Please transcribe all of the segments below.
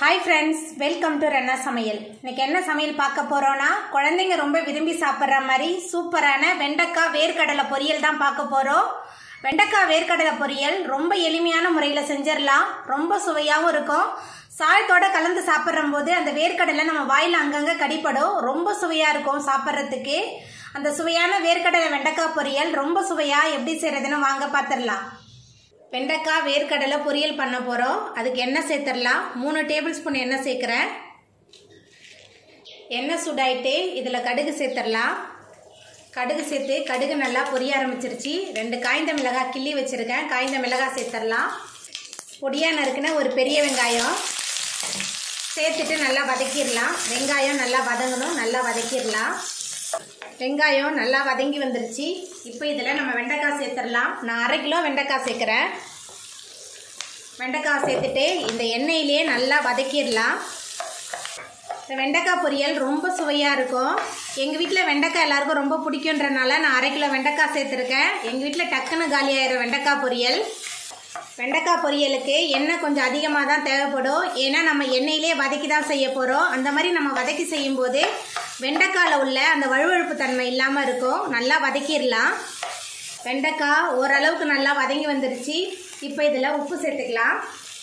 hi friends welcome to ரென்னா சமையல் இன்னைக்கு என்ன சமையல் பார்க்க போறோம்னா குழந்தைங்க ரொம்ப விரும்பி சாப்பிட்ற மாதிரி சூப்பரான வெண்டைக்காய் வேர்க்கடலை பொரியல் தான் பார்க்க போறோம் வெண்டைக்காய் வேர்க்கடலை பொரியல் ரொம்ப எளிமையான முறையில் செஞ்சிடலாம் ரொம்ப சுவையாகவும் இருக்கும் சாயத்தோட கலந்து சாப்பிட்ற போது அந்த வேர்க்கடலை நம்ம வாயில் அங்கங்கே கடிப்படும் ரொம்ப சுவையாக இருக்கும் சாப்பிட்றதுக்கு அந்த சுவையான வேர்க்கடலை வெண்டைக்காய் பொரியல் ரொம்ப சுவையாக எப்படி செய்கிறதுன்னு வாங்க பார்த்துடலாம் வெண்டைக்காய் வேர்க்கடலை பொரியல் பண்ண போகிறோம் அதுக்கு எண்ணெய் சேர்த்துடலாம் மூணு டேபிள் ஸ்பூன் எண்ணெய் சேர்க்குறேன் எண்ணெய் சூடாயிட்டு இதில் கடுகு சேர்த்துடலாம் கடுகு சேர்த்து கடுகு நல்லா பொரிய ஆரம்பிச்சிருச்சு ரெண்டு காய்ந்த மிளகாய் கிள்ளி வச்சுருக்கேன் காய்ந்த மிளகாய் சேர்த்துடலாம் பொடியாக நறுக்குன ஒரு பெரிய வெங்காயம் சேர்த்துட்டு நல்லா வதக்கிடலாம் வெங்காயம் நல்லா வதங்கணும் நல்லா வதக்கிடலாம் வெங்காயம் நல்லா வதங்கி வந்துருச்சு இப்போ இதில் நம்ம வெண்டைக்காய் சேர்த்துடலாம் நான் அரை கிலோ வெண்டைக்காய் சேர்க்குறேன் வெண்டைக்காய் சேர்த்துட்டு இந்த எண்ணெயிலேயே நல்லா வதக்கிடலாம் இந்த வெண்டைக்காய் பொரியல் ரொம்ப சுவையாக இருக்கும் எங்கள் வீட்டில் வெண்டைக்காய் எல்லாருக்கும் ரொம்ப பிடிக்குன்றனால நான் அரை கிலோ வெண்டைக்காய் சேர்த்துருக்கேன் எங்கள் வீட்டில் டக்குன்னு காலியாயிரும் வெண்டைக்காய் பொரியல் வெண்டைக்காய் பொரியலுக்கு எண்ணெய் கொஞ்சம் அதிகமாக தான் தேவைப்படும் ஏன்னா நம்ம எண்ணெயிலே வதக்கி தான் செய்ய போகிறோம் அந்த மாதிரி நம்ம வதக்கி செய்யும்போது வெண்டைக்காயில் உள்ள அந்த வழுவழுப்பு தன்மை இல்லாமல் இருக்கும் நல்லா வதக்கிடலாம் வெண்டைக்காய் ஓரளவுக்கு நல்லா வதங்கி வந்துருச்சு இப்போ இதில் உப்பு சேர்த்துக்கலாம்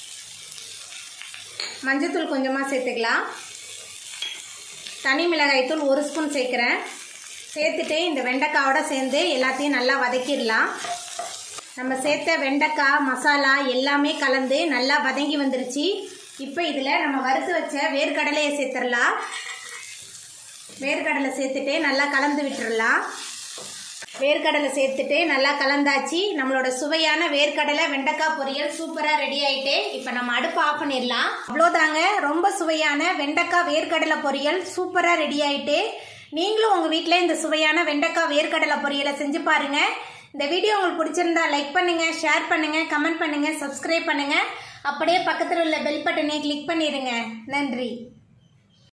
மஞ்சத்தூள் கொஞ்சமாக சேர்த்துக்கலாம் தனி மிளகாய் தூள் ஒரு ஸ்பூன் சேர்க்குறேன் சேர்த்துட்டு இந்த வெண்டைக்காயோட சேர்ந்து எல்லாத்தையும் நல்லா வதக்கிடலாம் நம்ம சேர்த்த வெண்டைக்காய் மசாலா எல்லாமே கலந்து நல்லா வதங்கி வந்துருச்சு இப்போ இதில் நம்ம வறுத்து வச்ச வேர்க்கடலையை சேர்த்துடலாம் வேர்க்கடலை சேர்த்துட்டு நல்லா கலந்து விட்டுறலாம் வேர்க்கடலை சேர்த்துட்டு நல்லா கலந்தாச்சு நம்மளோட சுவையான வேர்க்கடலை வெண்டைக்காய் பொரியல் சூப்பராக ரெடி ஆயிட்டு இப்போ நம்ம அடுப்பு ஆஃப் பண்ணிடலாம் அவ்வளோதாங்க ரொம்ப சுவையான வெண்டைக்காய் வேர்க்கடலை பொரியல் சூப்பராக ரெடி ஆயிட்டு நீங்களும் உங்கள் வீட்டில் இந்த சுவையான வெண்டைக்காய் வேர்க்கடலை பொரியலை செஞ்சு பாருங்க இந்த வீடியோ உங்களுக்கு பிடிச்சிருந்தா லைக் பண்ணுங்க ஷேர் பண்ணுங்க கமெண்ட் பண்ணுங்க சப்ஸ்கிரைப் பண்ணுங்க அப்படியே பக்கத்தில் உள்ள பெல் பட்டனை கிளிக் பண்ணிடுங்க நன்றி